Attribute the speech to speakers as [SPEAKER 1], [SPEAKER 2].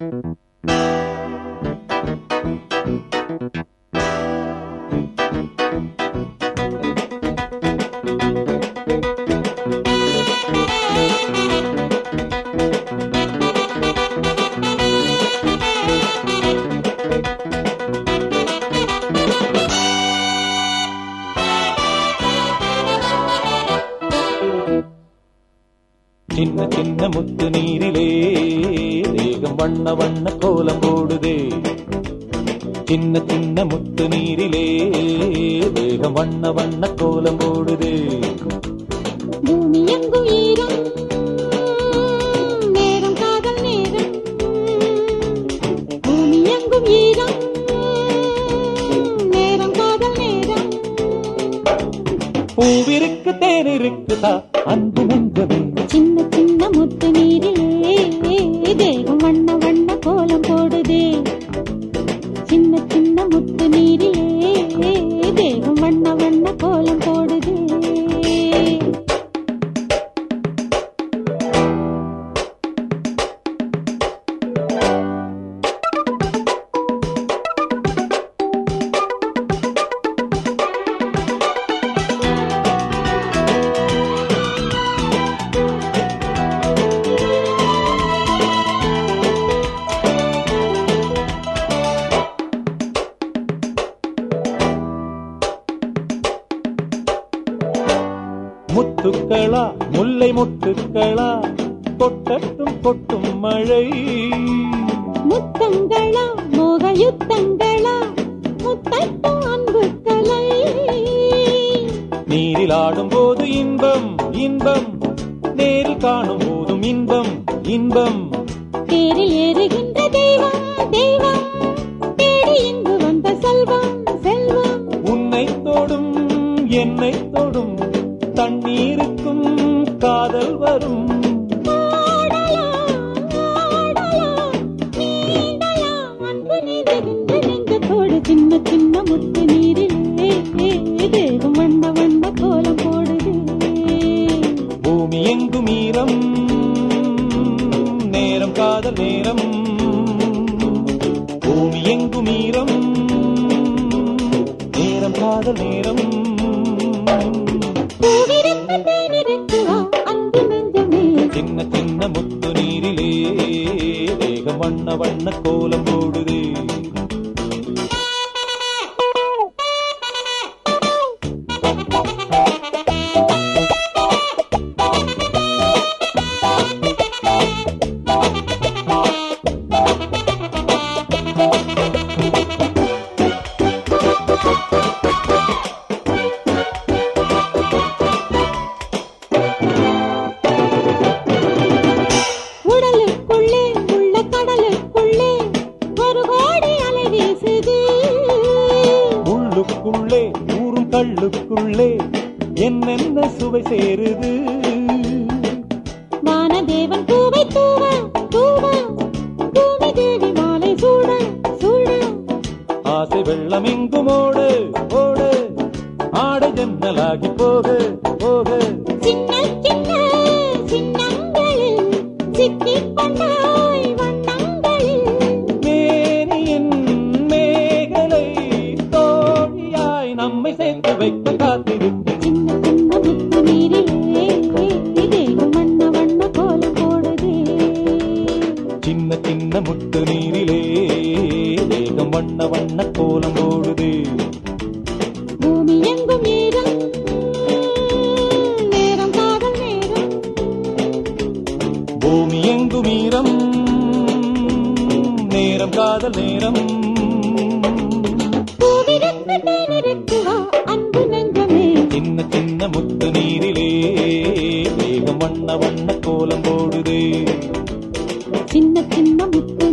[SPEAKER 1] சின்ன சின்ன முத்து நீரிலே தேகம் வண்ண வண்ண கோலம் போடுதே சின்ன சின்ன முத்து நீரிலே தேகம் வண்ண வண்ண கோலம் போடுதே
[SPEAKER 2] பூமி எங்கும் ஈரம் நேரம் காதல் நேரம் பூமி எங்கும் ஈரம் நேரம் காதல் நேரம்
[SPEAKER 1] பூவிருக்கு தேன் இருக்குதா அன்பு நெஞ்சமே
[SPEAKER 2] சின்ன சின்ன முத்து நீரிலே தேகம் வண்ண வண்ண கோலம் போடுதே சின்ன சின்ன முத்து நீரிலே தேகம் வண்ண வண்ண கோலம் போடுதே
[SPEAKER 1] முத்துக்களா முல்லை முத்துக்களா கொட்டட்டும் கொட்டும் மழை
[SPEAKER 2] முத்தங்களா மோக யுத்தங்களா முத்தட்டும் அன்பு கலை
[SPEAKER 1] நீரில் ஆடும் போது இன்பம் இன்பம் நேரில் காணும் போதும் இன்பம் இன்பம்
[SPEAKER 2] தேரில் ஏறுகின்ற தெய்வம் தெய்வம் தேடி இங்கு வந்த செல்வம் செல்வம்
[SPEAKER 1] உன்னை தொடும் என்னை தொடும் தண்ணீருக்கும் காதல் வரும்
[SPEAKER 2] ஆடலாம், ஆடலாம், நீண்டலாம், அன்பு நெய்துகின்ற நெஞ்சத்தோடு சின்ன சின்ன முத்து நீரிலே தேகம் வண்ண வண்ண கோலம் போடுதே
[SPEAKER 1] பூமி எங்கும் ஈரம் நேரம் காதல் நேரம் பூமி எங்கும் ஈரம் நேரம் காதல் நேரம்
[SPEAKER 2] பூவிருக்கு தேனிருக்கு வா, அன்பு நெஞ்சமே
[SPEAKER 1] சின்ன சின்ன முத்து நீரிலே வேகம் வண்ண வண்ண கோலம் போடுதே
[SPEAKER 2] உடலுக்குள்ளே உள்ள கடலுக்குள்ளே ஒரு கோடி அலை வீசுது
[SPEAKER 1] உள்ளுக்குள்ளே ஊரும் கள்ளுக்குள்ளே என்னென்ன சுவை சேருது
[SPEAKER 2] வானதேவன் பூவை தூவ தூவ பூமி தேவி மாலை சூட சூட
[SPEAKER 1] ஆசை வெள்ளம் எங்கும் ஓடு ஓடு ஆடை ஜன்னலாகி போக போக
[SPEAKER 2] சின்ன சின்ன சின்னங்களில் சிக்கிக் கொண்டாய் வண்ணங்களில்
[SPEAKER 1] மேனியின் மேகலை தோழியாய் நம்மை சேர்த்து வைக்க காத்திருக்கு
[SPEAKER 2] சின்ன சின்ன முத்து நீரிலே தேகம் வண்ண வண்ண கோலம் போடுதே
[SPEAKER 1] சின்ன சின்ன முத்து நீரிலே தேகம் வண்ண வண்ண கோலம் போடுது
[SPEAKER 2] பூமி எங்கும் ஈரம் நேரம் காதல் நேரம்
[SPEAKER 1] பூமி எங்கும் ஈரம் நேரம் காதல் நேரம்
[SPEAKER 2] பூவிருக்கு தேனிருக்கு வா அன்பு நெஞ்சமே
[SPEAKER 1] சின்ன சின்ன முத்து நீரிலே வேகம் வண்ண வண்ண கோலம் போடுது
[SPEAKER 2] சின்ன சின்ன முத்து